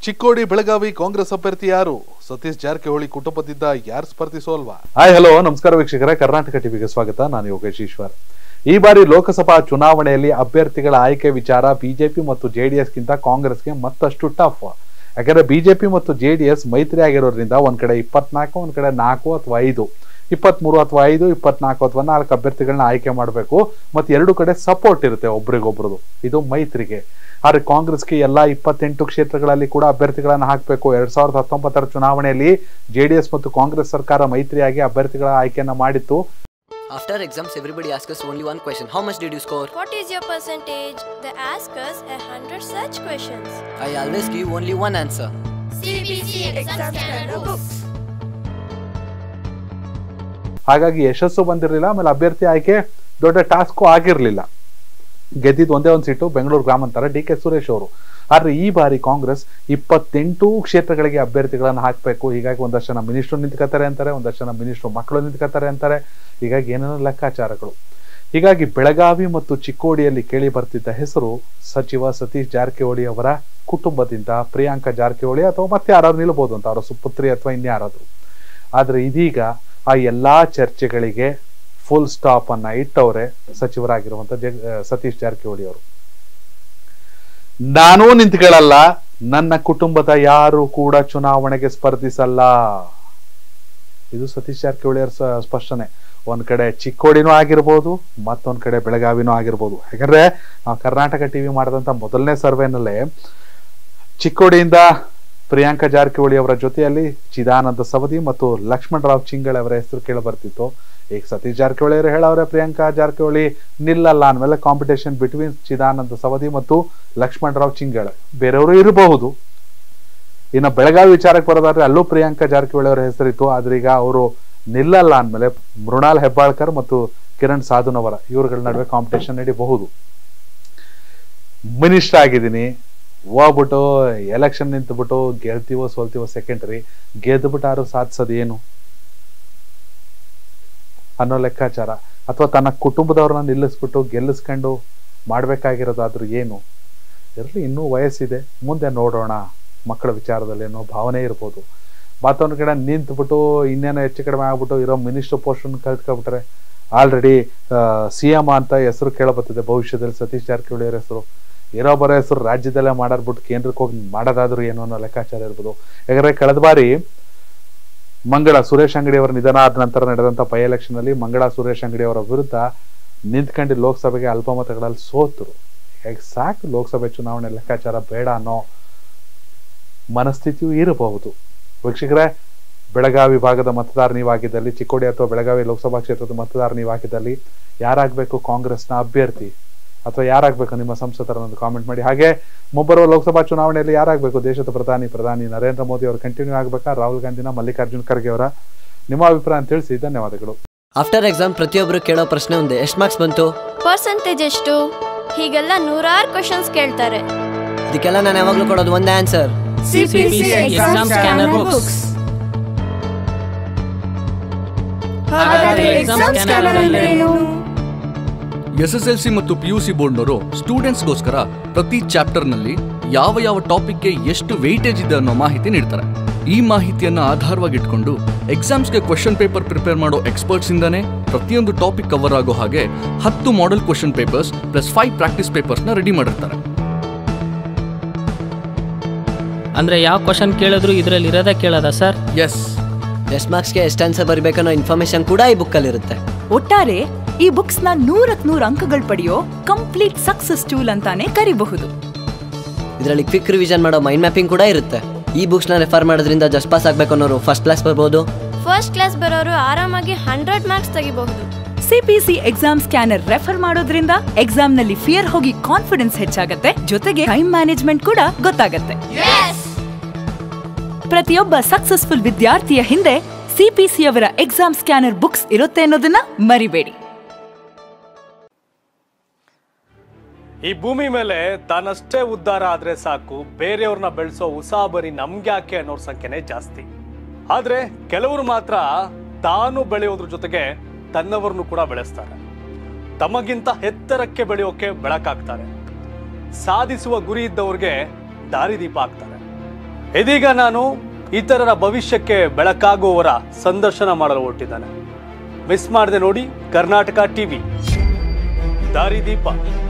ಚಿಕ್ಕೋಡಿ ಬೆಳಗಾವಿ ಕಾಂಗ್ರೆಸ್ ಅಭ್ಯರ್ಥಿ ಯಾರು ಸತೀಶ್ ಜಾರಕಿಹೊಳಿ ಕುಟುಂಬದಿಂದ ಯಾರು ಸ್ಪರ್ಧಿಸೋಲ್ವಾ ಹಾಯ್ ಹಲೋ ನಮಸ್ಕಾರ ವೀಕ್ಷಕರೇ ಕರ್ನಾಟಕ ಟಿವಿಗೆ ಸ್ವಾಗತ ನಾನು ಯೋಗೇಶ್ ಈಶ್ವರ್ ಈ ಬಾರಿ ಲೋಕಸಭಾ ಚುನಾವಣೆಯಲ್ಲಿ ಅಭ್ಯರ್ಥಿಗಳ ಆಯ್ಕೆ ವಿಚಾರ ಬಿಜೆಪಿ ಮತ್ತು ಜೆಡಿಎಸ್ ಗಿಂತ ಕಾಂಗ್ರೆಸ್ಗೆ ಮತ್ತಷ್ಟು ಟಫ್ ಯಾಕಂದ್ರೆ ಬಿಜೆಪಿ ಮತ್ತು ಜೆಡಿಎಸ್ ಮೈತ್ರಿ ಆಗಿರೋದ್ರಿಂದ ಒಂದ್ ಕಡೆ ಇಪ್ಪತ್ನಾಲ್ಕು ಒಂದ್ ಕಡೆ ನಾಲ್ಕು ಅಥವಾ ಐದು ಇಪ್ಪತ್ಮೂರು ಅಥವಾ ಐದು ಇಪ್ಪತ್ನಾಲ್ಕು ಅಥವಾ ನಾಲ್ಕು ಅಭ್ಯರ್ಥಿಗಳನ್ನ ಆಯ್ಕೆ ಮಾಡಬೇಕು ಮತ್ತೆ ಎರಡು ಕಡೆ ಸಪೋರ್ಟ್ ಇರುತ್ತೆ ಒಬ್ರಿಗೊಬ್ರದು ಇದು ಮೈತ್ರಿಗೆ ಆದ್ರೆ ಕಾಂಗ್ರೆಸ್ಗೆ ಎಲ್ಲಾ ಇಪ್ಪತ್ತೆಂಟು ಕ್ಷೇತ್ರಗಳಲ್ಲಿ ಕೂಡ ಅಭ್ಯರ್ಥಿಗಳನ್ನ ಹಾಕಬೇಕು ಎರಡ್ ಸಾವಿರದ ಹತ್ತೊಂಬತ್ತರ ಚುನಾವಣೆಯಲ್ಲಿ ಜೆಡಿಎಸ್ ಮತ್ತು ಕಾಂಗ್ರೆಸ್ ಸರ್ಕಾರ ಮೈತ್ರಿಯಾಗಿ ಅಭ್ಯರ್ಥಿಗಳ ಆಯ್ಕೆಯನ್ನ ಮಾಡಿತ್ತು After exams, everybody asks us only one question How much did you score? What is your percentage? They ask us a hundred such questions. I always give only one answer. CBC exam scanner books. ಹಾಗಾಗಿ ಯಶಸ್ಸು ಬಂದಿರಲಿಲ್ಲ ಆಮೇಲೆ ಅಭ್ಯರ್ಥಿ ಆಯ್ಕೆ ದೊಡ್ಡ task ಆಗಿರಲಿಲ್ಲ ಗೆದ್ದಿದ್ದು ಒಂದೇ ಒಂದು ಸೀಟು ಬೆಂಗಳೂರು ಗ್ರಾಮಾಂತರ ಡಿ ಕೆ ಸುರೇಶ್ ಅವರು ಆದ್ರೆ ಈ ಬಾರಿ ಕಾಂಗ್ರೆಸ್ ಇಪ್ಪತ್ತೆಂಟು ಕ್ಷೇತ್ರಗಳಿಗೆ ಅಭ್ಯರ್ಥಿಗಳನ್ನ ಹಾಕಬೇಕು ಹೀಗಾಗಿ ಒಂದಷ್ಟು ಜನ ಮಿನಿಸ್ಟ್ರು ನಿಂತ್ಕೋತಾರೆ ಅಂತಾರೆ ಒಂದಷ್ಟು ಜನ ಮಿನಿಸ್ಟ್ರು ಮಕ್ಕಳು ನಿಂತ್ಕೋತಾರೆ ಅಂತಾರೆ ಹೀಗಾಗಿ ಏನೇನೋ ಲೆಕ್ಕಾಚಾರಗಳು ಹೀಗಾಗಿ ಬೆಳಗಾವಿ ಮತ್ತು ಚಿಕ್ಕೋಡಿಯಲ್ಲಿ ಕೇಳಿ ಬರ್ತಿದ್ದ ಹೆಸರು ಸಚಿವ ಸತೀಶ್ ಜಾರಕಿಹೊಳಿ ಅವರ ಕುಟುಂಬದಿಂದ ಪ್ರಿಯಾಂಕಾ ಜಾರಕಿಹೊಳಿ ಅಥವಾ ಮತ್ತೆ ಯಾರಾದ್ರು ನಿಲ್ಬೋದು ಅಂತ ಅವರ ಸುಪುತ್ರಿ ಅಥವಾ ಇನ್ಯಾರಾದ್ರು ಆದ್ರೆ ಇದೀಗ ಆ ಎಲ್ಲಾ ಚರ್ಚೆಗಳಿಗೆ ಫುಲ್ ಸ್ಟಾಪ್ ಅನ್ನ ಇಟ್ಟವ್ರೆ ಸಚಿವರಾಗಿರುವಂತ ಜಗ್ ಆ, ಸತೀಶ್ ಜಾರಕಿಹೊಳಿ ಅವರು ನಾನೂ ನಿಂತ್ಕೊಳ್ಳಲ್ಲ ನನ್ನ ಕುಟುಂಬದ ಯಾರು ಕೂಡ ಚುನಾವಣೆಗೆ ಸ್ಪರ್ಧಿಸಲ್ಲ ಇದು ಸತೀಶ್ ಜಾರಕಿಹೊಳಿ ಅವರ ಸ- ಸ್ಪಷ್ಟನೆ ಒಂದ್ ಕಡೆ ಚಿಕ್ಕೋಡಿನೂ ಆಗಿರ್ಬೋದು ಮತ್ತೊಂದ್ ಕಡೆ ಬೆಳಗಾವಿನೂ ಆಗಿರ್ಬೋದು ಯಾಕಂದ್ರೆ ನಾವು ಕರ್ನಾಟಕ ಟಿವಿ ಮಾಡಿದಂತ ಮೊದಲನೇ ಸರ್ವೆನಲ್ಲೇ ಚಿಕ್ಕೋಡಿಯಿಂದ ಪ್ರಿಯಾಂಕಾ ಜಾರಕಿಹೊಳಿ ಅವರ ಜೊತೆಯಲ್ಲಿ ಚಿದಾನಂದ ಸವದಿ ಮತ್ತು ಲಕ್ಷ್ಮಣ್ ರಾವ್ ಚಿಂಗಳ್ ಅವರ ಹೆಸರು ಕೇಳ ಬರ್ತಿತ್ತು ಈಗ ಸತೀಶ್ ಜಾರಕಿಹೊಳಿ ಅವರು ಹೇಳವ್ರೆ ಪ್ರಿಯಾಂಕಾ ಜಾರಕಿಹೊಳಿ ನಿಲ್ಲಲ್ಲ ಅಂದಮೇಲೆ ಕಾಂಪಿಟೇಷನ್ ಬಿಟ್ವೀನ್ ಚಿದಾನಂದ ಸವದಿ ಮತ್ತು ಲಕ್ಷ್ಮಣ್ ರಾವ್ ಚಿಂಗಳ್ ಬೇರೆಯವರು ಇರಬಹುದು ಇನ್ನು ಬೆಳಗಾವಿ ವಿಚಾರಕ್ಕೆ ಬರೋದಾದ್ರೆ ಅಲ್ಲೂ ಪ್ರಿಯಾಂಕಾ ಜಾರಕಿಹೊಳಿ ಅವರ ಹೆಸರಿತ್ತು ಆದ್ರೆ ಈಗ ಅವರು ನಿಲ್ಲಲ್ಲ ಅಂದ್ಮೇಲೆ ಮೃಣಾಲ್ ಹೆಬ್ಬಾಳ್ಕರ್ ಮತ್ತು ಕಿರಣ್ ಸಾಧುನವರ ಇವರುಗಳ ನಡುವೆ ಕಾಂಪಿಟೇಷನ್ ನಡೀಬಹುದು ಮಿನಿಸ್ಟರ್ ಆಗಿದ್ದೀನಿ ಹೋಗ್ಬಿಟ್ಟು ಎಲೆಕ್ಷನ್ ನಿಂತ್ಬಿಟ್ಟು ಗೆಲ್ತೀವೋ ಸೋಲ್ತೀವೋ ಸೆಕೆಂಡ್ರಿ ಗೆದ್ಬಿಟ್ಟಾರು ಸಾಧಿಸೋದು ಏನು ಅನ್ನೋ ಲೆಕ್ಕಾಚಾರ ಅಥವಾ ತನ್ನ ಕುಟುಂಬದವ್ರನ್ನ ನಿಲ್ಲಿಸ್ಬಿಟ್ಟು ಗೆಲ್ಲಿಸ್ಕೊಂಡು ಮಾಡ್ಬೇಕಾಗಿರೋದಾದ್ರೂ ಏನು ಇರಲಿ ಇನ್ನೂ ವಯಸ್ಸಿದೆ ಮುಂದೆ ನೋಡೋಣ ಮಕ್ಕಳ ವಿಚಾರದಲ್ಲಿ ಅನ್ನೋ ಭಾವನೆ ಇರ್ಬೋದು ಮತ್ತೊಂದು ಕಡೆ ನಿಂತ್ಬಿಟ್ಟು ಇನ್ನೇನೋ ಹೆಚ್ಚು ಕಡಿಮೆ ಆಗ್ಬಿಟ್ಟು ಇರೋ ಮಿನಿಸ್ಟರ್ ಪೋಸ್ಟನ್ನು ಕಳ್ತ್ಕೊಬಿಟ್ರೆ ಆಲ್ರೆಡಿ ಸಿ ಎಂ ಅಂತ ಹೆಸರು ಕೇಳಬರ್ತಿದೆ ಭವಿಷ್ಯದಲ್ಲಿ ಸತೀಶ್ ಜಾರಕಿಹೊಳಿ ಅವರ ಹೆಸರು ಇರೋ ಬರೋ ಹೆಸರು ರಾಜ್ಯದಲ್ಲೇ ಮಾಡಾರ್ಬಿಟ್ಟು ಕೇಂದ್ರಕ್ಕೆ ಹೋಗಿ ಮಾಡೋದಾದ್ರೂ ಏನು ಅನ್ನೋ ಲೆಕ್ಕಾಚಾರ ಇರ್ಬೋದು ಯಾಕಂದ್ರೆ ಕಳೆದ ಬಾರಿ ಮಂಗಳ ಸುರೇಶ್ ಅಂಗಡಿ ಅವರ ನಿಧನ ಆದ ನಂತರ ನಡೆದಂತ ಬೈ ಎಲೆಕ್ಷನ್ ಅಲ್ಲಿ ಮಂಗಳ ಸುರೇಶ್ ಅಂಗಡಿ ಅವರ ವಿರುದ್ಧ ನಿಂತ್ಕೊಂಡು ಲೋಕಸಭೆಗೆ ಅಲ್ಪಮತಗಳಲ್ಲಿ ಸೋತರು ಹೀಗಾಗಿ ಸಾಕು ಲೋಕಸಭೆ ಚುನಾವಣೆ ಲೆಕ್ಕಾಚಾರ ಬೇಡ ಅನ್ನೋ ಮನಸ್ಥಿತಿಯೂ ಇರಬಹುದು ವೀಕ್ಷಕರೇ ಬೆಳಗಾವಿ ಭಾಗದ ಮತದಾರ ನೀವಾಗಿದ್ದಲ್ಲಿ ಚಿಕ್ಕೋಡಿ ಅಥವಾ ಬೆಳಗಾವಿ ಲೋಕಸಭಾ ಕ್ಷೇತ್ರದ ಮತದಾರ ನೀವಾಗಿದ್ದಲ್ಲಿ ಯಾರಾಗಬೇಕು ಕಾಂಗ್ರೆಸ್ನ ಅಭ್ಯರ್ಥಿ ಅಥವಾ ಯಾರಾಗಬೇಕು ನಿಮ್ಮ ಸಂಸದರನ್ನೊಂದು ಕಾಮೆಂಟ್ ಮಾಡಿ ಹಾಗೆ ಮುಂಬರುವ ಲೋಕಸಭಾ ಚುನಾವಣೆಯಲ್ಲಿ ಯಾರಾಗಬೇಕು ದೇಶದ ಪ್ರಧಾನಿ ಪ್ರಧಾನಿ ನರೇಂದ್ರ ಮೋದಿ ಅವರು ಕಂಟಿನ್ಯೂ ಆಗಬೇಕಾ ರಾಹುಲ್ ಗಾಂಧಿನ ಮಲ್ಲಿಕಾರ್ಜುನ್ ಖರ್ಗೆ ಅವರ ನಿಮ್ಮ ಅಭಿಪ್ರಾಯ ಅಂತ ತಿಳಿಸಿ ಧನ್ಯವಾದಗಳು ಆಫ್ಟರ್ ಎಕ್ಸಾಮ್ ಪ್ರತಿಯೊಬ್ಬರು ಕೇಳೋ ಪ್ರಶ್ನೆ ಒಂದೇ ಎಷ್ಟು ಮಾರ್ಕ್ಸ್ ಬಂತು ಪರ್ಸೆಂಟೇಜ್ ಎಷ್ಟು ಹೀಗೆಲ್ಲ ನೂರಾರು ಕ್ವಶನ್ಸ್ ಕೇಳ್ತಾರೆ ಇದಕ್ಕೆಲ್ಲ ನಾನು ಯಾವಾಗಲೂ ಕೊಡೋದು ಒಂದೇ answer CPC exam scanner books. ಹಾಗಾದ್ರೆ exam scanner ಅಂದ್ರೇನು? ಎಸ್ ಎಸ್ ಎಲ್ ಸಿ ಮತ್ತು ಪಿ ಯು ಸಿ ಬೋರ್ಡ್ನವರು ಸ್ಟೂಡೆಂಟ್ಸ್ಗೋಸ್ಕರ ಪ್ರತಿ ಚಾಪ್ಟರ್ನಲ್ಲಿ ಯಾವ ಯಾವ ಟಾಪಿಕ್ಗೆ ಎಷ್ಟು ವೆಯ್ಟೇಜ್ ಇದೆ ಅನ್ನೋ ಮಾಹಿತಿ ನೀಡ್ತಾರೆ ಈ ಮಾಹಿತಿಯನ್ನ ಆಧಾರವಾಗಿಟ್ಕೊಂಡು ಎಕ್ಸಾಮ್ಸ್ಗೆ ಕ್ವಶನ್ ಪೇಪರ್ ಪ್ರಿಪೇರ್ ಮಾಡೋ ಎಕ್ಸ್ಪರ್ಟ್ಸ್ ಇಂದಾನೆ ಪ್ರತಿಯೊಂದು ಟಾಪಿಕ್ ಕವರ್ ಆಗೋ ಹಾಗೆ ಹತ್ತು model question papers plus five practice ಪೇಪರ್ಸ್ನ ರೆಡಿ ಮಾಡಿರ್ತಾರೆ ಅಂದ್ರೆ ಯಾವ ಕ್ವಶನ್ ಕೇಳಿದ್ರು ಇದರಲ್ಲಿ ಇರೋದೇ ಕೇಳೋದ ಸರ್ ಎಸ್ ಎಷ್ಟು ಮಾರ್ಕ್ಸ್ಗೆ ಎಷ್ಟು ಆನ್ಸರ್ ಬರಬೇಕನ್ನೋ ಇನ್ಫಾರ್ಮೇಶನ್ ಕೂಡ ಈ ಬುಕ್ಕಲ್ಲಿರುತ್ತೆ ಒಟ್ಟಾರೆ ಈ ಬುಕ್ಸ್ ನ ನೂರಕ್ ನೂರ್ ಅಂಕಗಳು ಪಡೆಯೋ ಕಂಪ್ಲೀಟ್ ಸಕ್ಸಸ್ ಟೂಲ್ ಅಂತಾನೆ ಕರಿಬಹುದು ಇದರಲ್ಲಿ ಕ್ವಿಕ್ ರಿವಿಷನ್ ಮಾಡೋ ಮೈಂಡ್ ಮ್ಯಾಪಿಂಗ್ ಕೂಡ ಇರುತ್ತೆ ಈ ಬುಕ್ಸ್ನ ರೆಫರ್ ಮಾಡೋದ್ರಿಂದ ಜಸ್ಟ್ ಪಾಸ್ ಆಗಬೇಕು ಅನ್ನೋರು ಫಸ್ಟ್ ಕ್ಲಾಸ್ ಬರ್ಬೋದು ಫಸ್ಟ್ ಕ್ಲಾಸ್ ಬರೋರು ಆರಾಮಾಗಿ ಹಂಡ್ರೆಡ್ ಮಾರ್ಕ್ಸ್ ತೆಗಿಬಹುದು ಸಿಪಿಸಿ ಎಕ್ಸಾಮ್ ಸ್ಕ್ಯಾನರ್ ರೆಫರ್ ಮಾಡೋದ್ರಿಂದ ಎಕ್ಸಾಮ್ ನಲ್ಲಿ ಫಿಯರ್ ಹೋಗಿ ಕಾನ್ಫಿಡೆನ್ಸ್ ಹೆಚ್ಚಾಗತ್ತೆ ಜೊತೆಗೆ ಟೈಮ್ ಮ್ಯಾನೇಜ್ಮೆಂಟ್ ಕೂಡ ಗೊತ್ತಾಗತ್ತೆ ಪ್ರತಿಯೊಬ್ಬ ಸಕ್ಸಸ್ಫುಲ್ ವಿದ್ಯಾರ್ಥಿಯ ಹಿಂದೆ ಸಿಪಿಸಿ ಅವರ ಎಕ್ಸಾಮ್ ಸ್ಕ್ಯಾನರ್ ಬುಕ್ಸ್ ಇರುತ್ತೆ ಅನ್ನೋದನ್ನ ಮರಿಬೇಡಿ ಈ ಭೂಮಿ ಮೇಲೆ ತಾನಷ್ಟೇ ಉದ್ಧಾರ ಆದ್ರೆ ಸಾಕು ಬೇರೆಯವ್ರನ್ನ ಬೆಳೆಸೋ ಉಸಾಬರಿ ನಮ್ಗ್ಯಾಕೆ ಅನ್ನೋರ್ ಸಂಖ್ಯೆನೇ ಜಾಸ್ತಿ ಆದ್ರೆ ಕೆಲವರು ಮಾತ್ರ ತಾನು ಬೆಳೆಯೋದ್ರ ಜೊತೆಗೆ ತನ್ನವರನ್ನು ಕೂಡ ಬೆಳೆಸ್ತಾರೆ ತಮಗಿಂತ ಎತ್ತರಕ್ಕೆ ಬೆಳೆಯೋಕೆ ಬೆಳಕಾಗ್ತಾರೆ ಸಾಧಿಸುವ ಗುರಿ ಇದ್ದವ್ರಿಗೆ ದಾರಿದೀಪ ಆಗ್ತಾರೆ ಇದೀಗ ನಾನು ಇತರರ ಭವಿಷ್ಯಕ್ಕೆ ಬೆಳಕಾಗುವವರ ಸಂದರ್ಶನ ಮಾಡಲು ಹೊರಟಿದ್ದಾನೆ ಮಿಸ್ ಮಾಡದೆ ನೋಡಿ ಕರ್ನಾಟಕ ಟಿವಿ ದಾರಿದೀಪ